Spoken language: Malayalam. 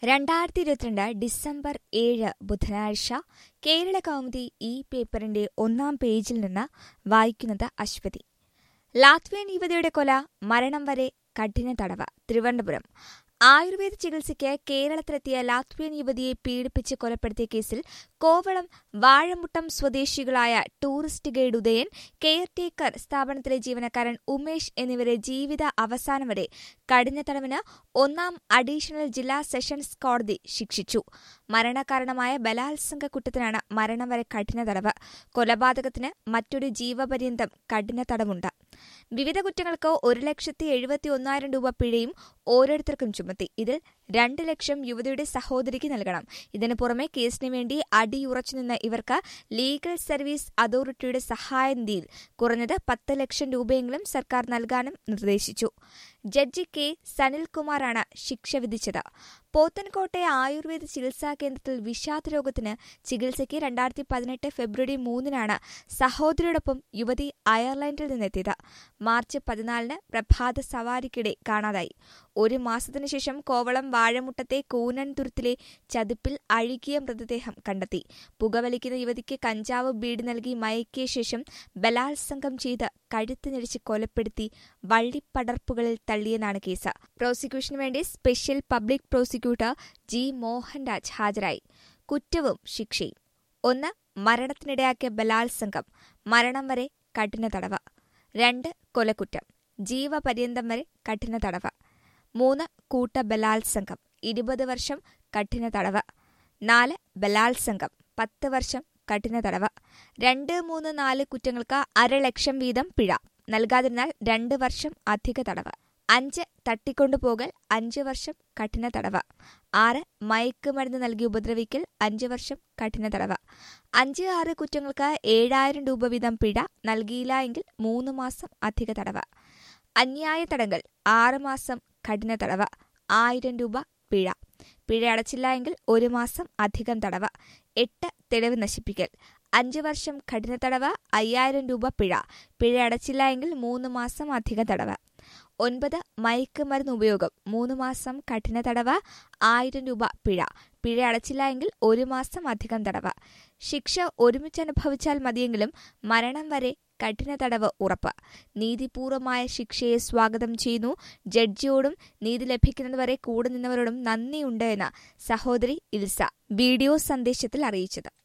രണ്ടായിരത്തി ഇരുപത്തിരണ്ട് ഡിസംബർ ഏഴ് ബുധനാഴ്ച കേരള കൗമുദി ഈ പേപ്പറിന്റെ ഒന്നാം പേജിൽ നിന്ന് വായിക്കുന്നത് അശ്വതി ലാത്വിയൻ യുവതിയുടെ കൊല മരണം വരെ കഠിന തടവ് തിരുവനന്തപുരം ആയുർവേദ ചികിത്സയ്ക്ക് കേരളത്തിലെത്തിയ ലാത്വിയൻ യുവതിയെ പീഡിപ്പിച്ച് കൊലപ്പെടുത്തിയ കേസിൽ കോവളം വാഴമുട്ടം സ്വദേശികളായ ടൂറിസ്റ്റ് ഗൈഡ് ഉദയൻ കെയർടേക്കർ സ്ഥാപനത്തിലെ ജീവനക്കാരൻ ഉമേഷ് എന്നിവരെ ജീവിത അവസാനം വരെ കഠിന തടവിന് ഒന്നാം അഡീഷണൽ ജില്ലാ സെഷൻസ് കോടതി ശിക്ഷിച്ചു മരണകാരണമായ ബലാത്സംഗ കുറ്റത്തിനാണ് മരണം വരെ കഠിന തടവ് കൊലപാതകത്തിന് മറ്റൊരു ജീവപര്യന്തം കഠിന തടവുണ്ട് വിവിധ കുറ്റങ്ങൾക്ക് ഒരു ലക്ഷത്തി എഴുപത്തി ഒന്നായിരം രൂപ പിഴയും ഓരോരുത്തർക്കും ചുമത്തി ഇതിൽ രണ്ട് ലക്ഷം യുവതിയുടെ സഹോദരിക്ക് നൽകണം ഇതിനു പുറമെ കേസിന് വേണ്ടി അടിയുറച്ചുനിന്ന ഇവർക്ക് ലീഗൽ സർവീസ് അതോറിറ്റിയുടെ സഹായനിധിയിൽ കുറഞ്ഞത് പത്ത് ലക്ഷം രൂപയെങ്കിലും സർക്കാർ നൽകാനും നിർദ്ദേശിച്ചു ജഡ്ജി കെ സനിൽകുമാറാണ് ശിക്ഷ വിധിച്ചത് പോത്തൻകോട്ടെ ആയുർവേദ ചികിത്സാ കേന്ദ്രത്തിൽ വിഷാദരോഗത്തിന് ചികിത്സയ്ക്ക് രണ്ടായിരത്തി പതിനെട്ട് ഫെബ്രുവരി മൂന്നിനാണ് സഹോദരിയോടൊപ്പം യുവതി അയർലൻഡിൽ നിന്നെത്തിയത് മാർച്ച് പതിനാലിന് പ്രഭാത സവാരിക്കിടെ കാണാതായി ഒരു മാസത്തിനു ശേഷം കോവളം വാഴമുട്ടത്തെ കൂനൻതുരുത്തിലെ ചതുപ്പിൽ അഴുകിയ മൃതദേഹം കണ്ടെത്തി പുകവലിക്കുന്ന യുവതിക്ക് കഞ്ചാവ് ബീഡ് നൽകി മയക്കിയ ശേഷം ബലാത്സംഗം ചെയ്ത് കഴുത്ത് ഞെരിച്ച് കൊലപ്പെടുത്തി വള്ളിപ്പടർപ്പുകളിൽ തള്ളിയെന്നാണ് കേസ് പ്രോസിക്യൂഷനു വേണ്ടി special public prosecutor G Mohanraj ഹാജരായി കുറ്റവും ശിക്ഷയും ഒന്ന് മരണത്തിനിടയാക്കിയ ബലാത്സംഗം മരണം വരെ കഠിന തടവ് രണ്ട് കൊലക്കുറ്റം ജീവപര്യന്തം വരെ കഠിന തടവ് മൂന്ന് കൂട്ട ബലാത്സംഗം ഇരുപത് വർഷം കഠിന തടവ് നാല് ബലാത്സംഗം പത്ത് വർഷം കഠിന തടവ് രണ്ട് മൂന്ന് നാല് കുറ്റങ്ങൾക്ക് അരലക്ഷം വീതം പിഴ നൽകാതിരുന്നാൽ രണ്ട് വർഷം അധിക തടവ് അഞ്ച് തട്ടിക്കൊണ്ടുപോകൽ അഞ്ച് വർഷം കഠിന തടവ് ആറ് മയക്കുമരുന്ന് നൽകി ഉപദ്രവിക്കൽ അഞ്ച് വർഷം കഠിന തടവ് അഞ്ച് ആറ് കുറ്റങ്ങൾക്ക് ഏഴായിരം രൂപ വീതം പിഴ നൽകിയില്ല എങ്കിൽ മൂന്ന് മാസം അധിക തടവ് അന്യായ തടങ്കൽ ആറ് മാസം കഠിന തടവ് ആയിരം രൂപ പിഴ പിഴ അടച്ചില്ല എങ്കിൽ ഒരു മാസം അധികം തടവ് എട്ട് തെളിവ് നശിപ്പിക്കൽ അഞ്ച് വർഷം കഠിന തടവ് അയ്യായിരം രൂപ പിഴ പിഴ അടച്ചില്ല എങ്കിൽ മൂന്ന് മാസം അധികം തടവ് ഒൻപത് മയക്കുമരുന്ന് ഉപയോഗം മൂന്ന് മാസം കഠിന തടവ് ആയിരം രൂപ പിഴ പിഴ അടച്ചില്ല എങ്കിൽ ഒരു മാസം അധികം തടവ് ശിക്ഷ ഒരുമിച്ച് അനുഭവിച്ചാൽ മതിയെങ്കിലും മരണം വരെ കഠിന തടവ് ഉറപ്പ് നീതിപൂർവമായ ശിക്ഷയെ സ്വാഗതം ചെയ്യുന്നു ജഡ്ജിയോടും നീതി ലഭിക്കുന്നതുവരെ കൂടെ നിന്നവരോടും നന്ദിയുണ്ട് എന്ന് സഹോദരി ഇൽസ വീഡിയോ സന്ദേശത്തിൽ അറിയിച്ചത്